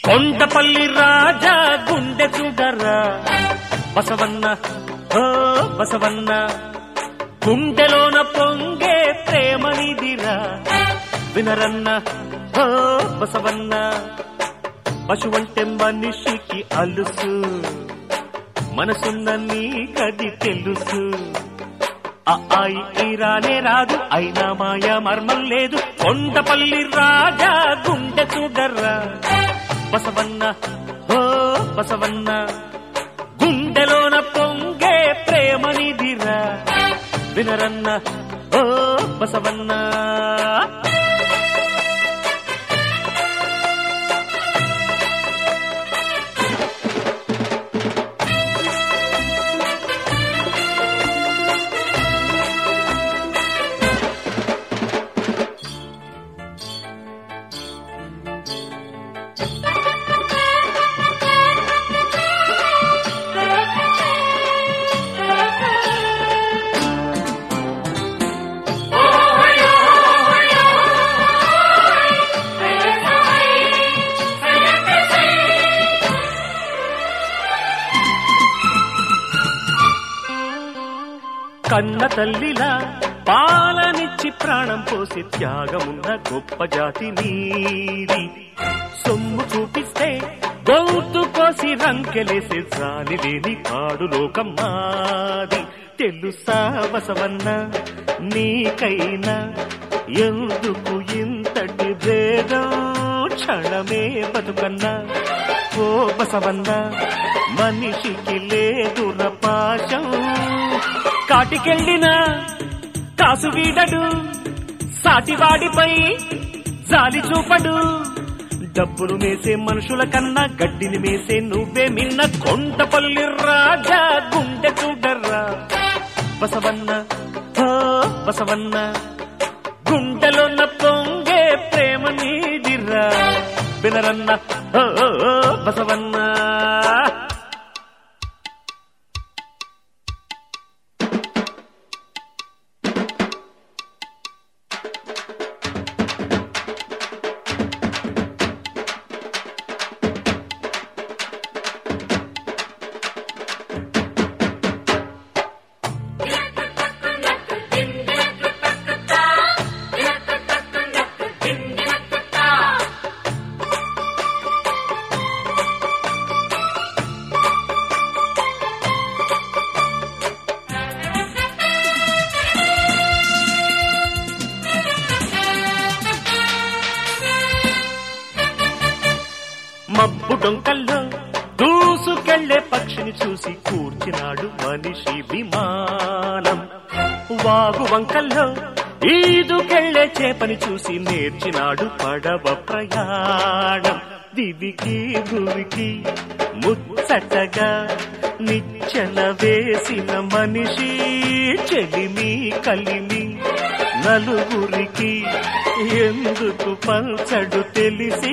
కొండపల్లి రాజా గుండె చూడరా బసవన్న ఓ బసవన్న గుండెలోన పొంగే ప్రేమనిదిరా వినరన్న ఓ బసవన్న పశువంటే మనిషికి అలుసు మనసున్న నీకది తెలుసు ఆ ఆయి ఈ రానే రాదు అయినా మాయ మర్మం లేదు కొండపల్లి రాజా గుండె చూడర్రా బసవన్న ఓ బసవన్న గుండెలోన పొంగే ప్రేమనిదిరా వినరన్న ఓ బసవన్న కన్న తల్లిలా పాలనిచ్చి ప్రాణం పోసి త్యాగమున్న గొప్ప జాతి నీది సొమ్ము చూపిస్తే గౌతు కోసి రంకెలేసే జాలి లేని కాడు లోకం మాది తెలుసా బసవన్న నీకైనా ఎందుకు ఇంతటి భేదం క్షణమే బతుకన్నా ఓ బసవన్న మనిషికి లేదుర పాశం కాటికెళ్ళిన కాసు వీడడు సాటివాడిపై జాలి చూపడు డబ్బులు మేసే మనుషుల కన్నా గడ్డిని మేసే నువ్వే మిన్న కొండపల్లి రాజా గుండె చూడర్రా బసవన్న ఓ బసవన్న గుండెలోన పొంగే ప్రేమ నీదిరా వినరన్న ఓ ఓ, ఓ, బసవన్న మబ్బు డొంకల్లో దూసుకెళ్లే పక్షిని చూసి కూర్చినాడు మనిషి విమానం వాగు వంకల్లో ఈదుకెళ్లే చేపని చూసి నేర్చినాడు పడవ ప్రయాణం దివికి భువికి ముచ్చటగా నిచ్చెన వేసిన మనిషి చెలిమి కలిమి నలుగురికి ఎందుకు పంచడు తెలిసి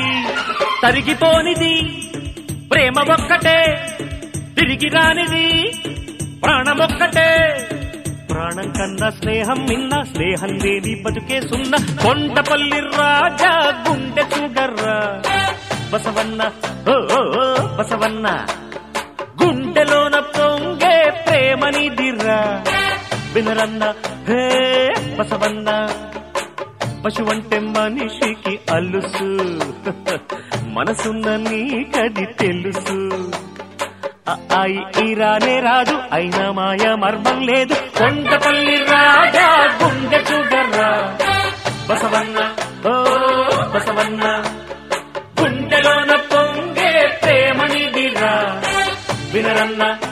తరిగిపోనిది ప్రేమ ఒక్కటే తిరిగి రానిది ప్రాణమొక్కటే ప్రాణం కన్నా స్నేహం మిన్న స్నేహం లేని బతుకే సున్న కొండపల్లి రాజా గుండె చూడర్రా బసవన్న ఓ ఓ, ఓ, బసవన్న గుండెలోన పొంగే ప్రేమనిదిరా వినరన్న హే బసవన్న పశువంటే మనిషికి అలుసు మనసున్న నీకది తెలుసు ఆ ఆయి ఈ రానే రాదు అయినా మాయ మర్మం లేదు కొండపల్లి రాజా గుండె చూడర్రా బసవన్న ఓ బసవన్న గుండెలోన పొంగే ప్రేమనిదిరా వినరన్న